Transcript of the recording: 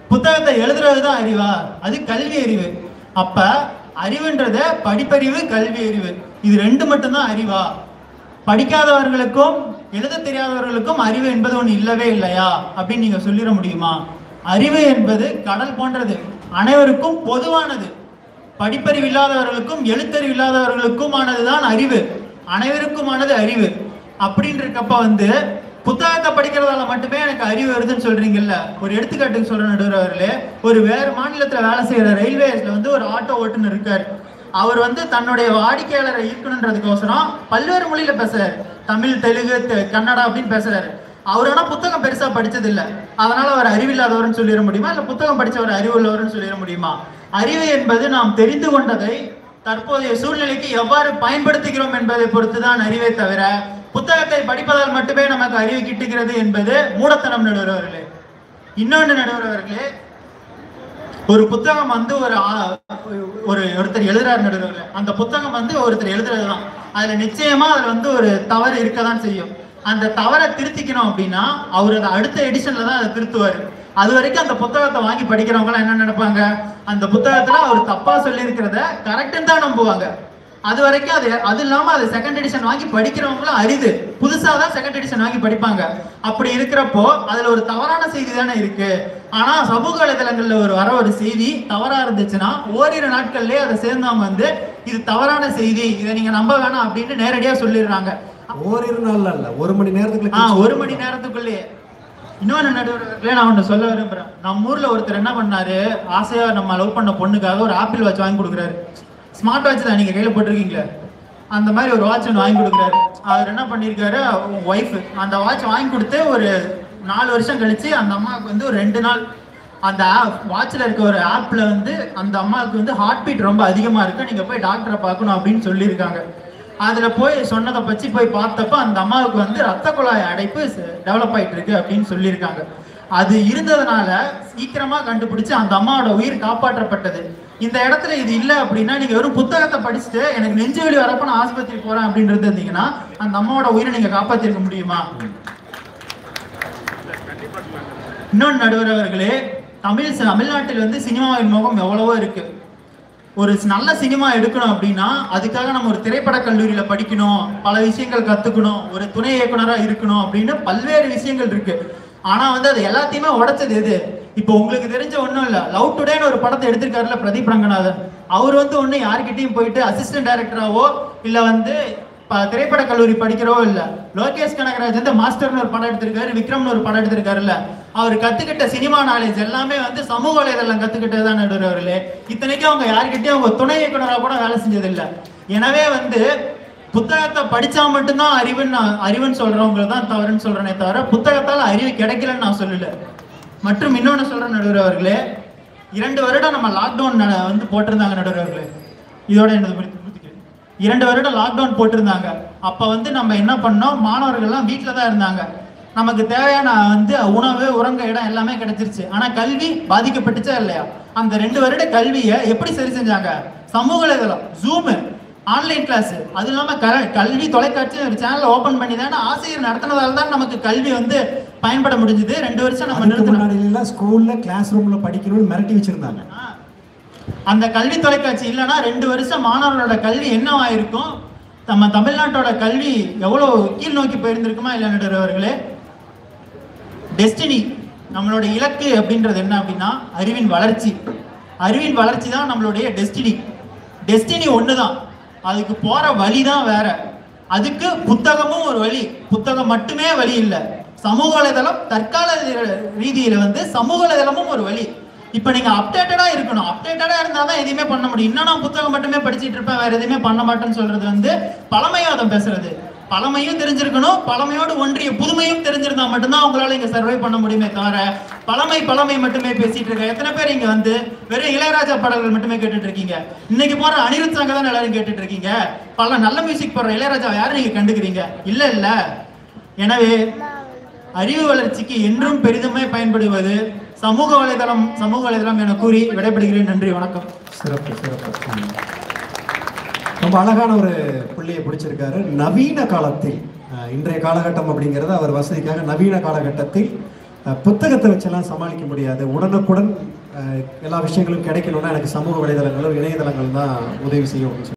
புத்தகத்தை எழுதுறது தான் அறிவா அது கல்வி அறிவு அப்ப அறிவுன்றத படிப்பறிவு கல்வி அறிவு இது ரெண்டு மட்டும்தான் அறிவா படிக்காதவர்களுக்கும் எழுத தெரியாதவர்களுக்கும் அறிவு என்பது ஒன்று இல்லவே இல்லையா அப்படின்னு நீங்க சொல்லிட முடியுமா அறிவு என்பது கடல் போன்றது அனைவருக்கும் பொதுவானது படிப்பறிவு இல்லாதவர்களுக்கும் எழுத்தறிவு இல்லாதவர்களுக்குமானதுதான் அறிவு அனைவருக்குமானது அறிவு அப்படின்னு இருக்கப்ப வந்து புத்தகத்தை படிக்கிறதால மட்டுமே எனக்கு அறிவு வருதுன்னு சொல்றீங்கல்ல ஒரு எடுத்துக்காட்டுக்கு சொல்ற நடுவர் அவர்களே ஒரு வேறு மாநிலத்துல வேலை செய்யற ரயில்வேஸ்ல வந்து ஒரு ஆட்டோ ஓட்டுநர் இருக்காரு அவர் வந்து தன்னுடைய வாடிக்கையாளரை ஈர்க்கணுன்றதுக்கோசரம் பல்வேறு மொழியில பேசுறாரு தமிழ் தெலுங்கு தெ- கன்னடா அப்படின்னு பேசுறாரு அவர் ஆனா புத்தகம் பெருசா படிச்சது இல்ல அதனால அவர் அறிவில்லாதவர்னு சொல்லிட முடியுமா இல்ல புத்தகம் படிச்சவர் அறிவுள்ளவர்னு சொல்லிட முடியுமா அறிவு என்பது நாம் தெரிந்து கொண்டதை தற்போதைய சூழ்நிலைக்கு எவ்வாறு பயன்படுத்துகிறோம் என்பதை பொறுத்துதான் அறிவே தவிர புத்தகத்தை படிப்பதால் மட்டுமே நமக்கு அறிவு கிட்டுகிறது என்பது மூடத்தனம் நடுவர் அவர்களே இன்னொன்று நடுவர் அவர்களே ஒரு புத்தகம் வந்து ஒரு ஆ- ஒரு ஒருத்தர் எழுதுறாரு நடுவர்களே அந்த புத்தகம் வந்து ஒருத்தர் எழுதுறதுதான் அதுல நிச்சயமா அதுல வந்து ஒரு தவறு இருக்கதான் செய்யும் அந்த தவறை திருத்திக்கணும் அப்படின்னா அவர் அதை அடுத்த எடிஷன்ல தான் அதை திருத்துவாரு அது வரைக்கும் அந்த புத்தகத்தை வாங்கி படிக்கிறவங்க எல்லாம் என்ன நினைப்பாங்க அந்த புத்தகத்துல அவர் தப்பா சொல்லியிருக்கிறத கரெக்டுன்னு தான் நம்புவாங்க அது வரைக்கும் அது அது இல்லாம அது செகண்ட் எடிஷன் வாங்கி படிக்கிறவங்களும் அரிது புதுசா தான் செகண்ட் எடிஷன் வாங்கி படிப்பாங்க அப்படி இருக்கிறப்போ அதுல ஒரு தவறான செய்தி தானே இருக்கு ஆனா சமூக வலைதளங்கள்ல ஒரு வர ஒரு செய்தி தவறா இருந்துச்சுன்னா ஓரிரு நாட்கள்லயே அதை சேர்ந்தவங்க வந்து இது தவறான செய்தி இதை நீங்க நம்ப வேணாம் அப்படின்னு நேரடியா சொல்லிடுறாங்க ஓரிரு நாள்ல இல்ல ஒரு மணி நேரத்துக்குள்ள ஆ ஒரு மணி நேரத்துக்குள்ளேயே இன்னொன்று நடுவர்களே நான் ஒன்று சொல்ல விரும்புறேன் நம்ம ஊர்ல ஒருத்தர் என்ன பண்ணாரு ஆசையா நம்ம லவ் பண்ண பொண்ணுக்காக ஒரு ஆப்பிள் வாட்ச் வாங்கி கொடுக்குறாரு ஸ்மார்ட் வாட்ச் தான் நீங்க கையில போட்டிருக்கீங்களே அந்த மாதிரி ஒரு வாட்ச் ஒன்று வாங்கி கொடுக்குறாரு அவர் என்ன பண்ணியிருக்காரு ஒய்ஃப் அந்த வாட்ச் வாங்கி கொடுத்து ஒரு நாலு வருஷம் கழிச்சு அந்த அம்மாவுக்கு வந்து ஒரு ரெண்டு நாள் அந்த வாட்ச்ல இருக்க ஒரு ஆப்ல வந்து அந்த அம்மாவுக்கு வந்து ஹார்ட் பீட் ரொம்ப அதிகமா இருக்கு நீங்க போய் டாக்டரை பார்க்கணும் அப்படின்னு சொல்லியிருக்காங்க அதுல போய் சொன்னதை பற்றி போய் பார்த்தப்ப அந்த அம்மாவுக்கு வந்து ரத்த குழாய் அடைப்பு டெவலப் ஆயிட்டு இருக்கு அப்படின்னு சொல்லியிருக்காங்க அது இருந்ததுனால சீக்கிரமா கண்டுபிடிச்சு அந்த அம்மாவோட உயிர் காப்பாற்றப்பட்டது இந்த இடத்துல இது இல்லை அப்படின்னா நீங்க வெறும் புத்தகத்தை படிச்சுட்டு எனக்கு நெஞ்சு வலி வரப்ப நான் ஆஸ்பத்திரி போறேன் அப்படின்றது இருந்தீங்கன்னா அந்த அம்மாவோட உயிரை நீங்க காப்பாத்திருக்க முடியுமா இன்னொன்று நடுவர் அவர்களே தமிழ் தமிழ்நாட்டில் வந்து சினிமாவின் முகம் எவ்வளவோ இருக்கு ஒரு நல்ல சினிமா எடுக்கணும் அப்படின்னா அதுக்காக நம்ம ஒரு திரைப்பட கல்லூரியில படிக்கணும் பல விஷயங்கள் கத்துக்கணும் ஒரு துணை இயக்குனரா இருக்கணும் அப்படின்னு பல்வேறு விஷயங்கள் இருக்கு ஆனா வந்து அது எல்லாத்தையுமே உடைச்சது எது இப்போ உங்களுக்கு தெரிஞ்ச ஒண்ணும் இல்ல லவ் டுடேன்னு ஒரு படத்தை எடுத்திருக்காருல பிரதீப் ரங்கநாதன் அவர் வந்து ஒண்ணு யார்கிட்டயும் போயிட்டு அசிஸ்டன்ட் டைரக்டராவோ இல்ல வந்து ப- திரைப்பட கல்லூரி படிக்கிறோ இல்ல லோகேஷ் கனகராஜ் வந்து மாஸ்டர்னு ஒரு படம் எடுத்திருக்காரு விக்ரம்னு ஒரு படம் எடுத்திருக்காருல்ல அவர் கத்துக்கிட்ட சினிமா நாலேஜ் எல்லாமே வந்து சமூக வலைதளம் கத்துக்கிட்டது தான் நடுவர்களே இத்தனைக்கும் அவங்க யார்கிட்டயும் அவங்க துணை இயக்குனரா கூட வேலை செஞ்சது இல்ல எனவே வந்து புத்தகத்தை படிச்சா மட்டும்தான் அறிவுன்னு நான் அறிவுன்னு சொல்றவங்க தான் தவறுன்னு சொல்றேனே தவிர புத்தகத்தால அறிவு கிடைக்கலன்னு நான் சொல்லல மற்றும் இன்னொன்னு சொல்றேன் நடுவர் அவர்களே இரண்டு வருடம் நம்ம லாக்டவுன் வந்து போட்டிருந்தாங்க நடுவர் அவர்களே இதோட எனது குறித்து குறித்துக்கிறேன். இரண்டு வருடம் லாக்டவுன் போட்டிருந்தாங்க அப்ப வந்து நம்ம என்ன பண்ணோம் மாணவர்கள்லாம் வீட்டில் தான் இருந்தாங்க நமக்கு தேவையான வந்து உணவு உறங்க இடம் எல்லாமே கிடைச்சிருச்சு ஆனா கல்வி பாதிக்கப்பட்டுச்சா இல்லையா அந்த ரெண்டு வருட கல்வியை எப்படி சரி செஞ்சாங்க சமூக வலைதளம் ஜூமு ஆன்லைன் கிளாஸ் அது இல்லாம கர- கல்வி தொலைக்காட்சி ஒரு சேனல் ஓபன் பண்ணி தானே ஆசிரியர் நடத்தினதால தான் நமக்கு கல்வி வந்து பயன்பட முடிஞ்சது ரெண்டு வருஷம் நம்ம அதுக்கு நிறுத்தினோம் முன்னாடி எல்லாம் ஸ்கூல்ல கிளாஸ் ரூம்ல படிக்கணும்னு மிரட்டி வச்சிருந்தாங்க ஆ. அந்த கல்வி தொலைக்காட்சி இல்லைன்னா ரெண்டு வருஷம் மாணவர்களோட கல்வி என்னவாயிருக்கும் நம்ம தமிழ்நாட்டோட கல்வி எவ்வளவு கீழ் நோக்கி போயிருந்திருக்குமா இல்லை நடுவர்களே டெஸ்டினி நம்மளோட இலக்கு அப்படின்றது என்ன அப்படின்னா அறிவின் வளர்ச்சி அறிவின் வளர்ச்சி தான் நம்மளுடைய டெஸ்டினி டெஸ்டினி ஒன்று தான் அதுக்கு போற வழி தான் வேற அதுக்கு புத்தகமும் ஒரு வழி புத்தகம் மட்டுமே வழி இல்லை சமூக வலைதளம் தற்கால ரீதியில வந்து சமூக வலைதளமும் ஒரு வழி இப்போ நீங்க அப்டேட்டடா இருக்கணும் அப்டேட்டடா இருந்தா தான் எதுவுமே பண்ண முடியும் இன்னும் நான் புத்தகம் மட்டுமே படிச்சிட்டு இருப்பேன் வேற எதுவுமே பண்ண மாட்டேன்னு சொல்றது வந்து பழமைவாதம் பேசுறது பழமையும் தெரிஞ்சிருக்கணும் பழமையோடு ஒன்றிய புதுமையும் தெரிஞ்சிருந்தா மட்டும்தான் உங்களால இங்க சர்வை பண்ண முடியுமே தவிர பழமை பழமை மட்டுமே பேசிட்டு இருக்க எத்தனை பேர் இங்க வந்து வெறும் இளையராஜா பாடல்கள் மட்டுமே கேட்டுட்டு இருக்கீங்க இன்னைக்கு போற அனிருத் சாங்க தான் எல்லாரும் கேட்டுட்டு இருக்கீங்க பல நல்ல மியூசிக் போடுற இளையராஜா யாரும் நீங்க கண்டுக்கிறீங்க இல்ல இல்ல எனவே அறிவு வளர்ச்சிக்கு என்றும் பெரிதுமே பயன்படுவது சமூக வலைதளம் சமூக வலைதளம் என கூறி விடைபெறுகிறேன் நன்றி வணக்கம் சிறப்பு சிறப்பு ம். ரொம்ப அழகான ஒரு புள்ளியை பிடிச்சிருக்காரு நவீன காலத்தில் அஹ், இன்றைய காலகட்டம் அப்படிங்கிறது அவர் வசதிக்காக நவீன காலகட்டத்தில் அஹ், புத்தகத்தை வச்செல்லாம் சமாளிக்க முடியாது உடனுக்குடன் அஹ், எல்லா விஷயங்களும் கிடைக்கணும்னா எனக்கு சமூக வலைதளங்களும் இணையதளங்கள் தான் உதவி செய்யும் அப்படின்னு சொல்லி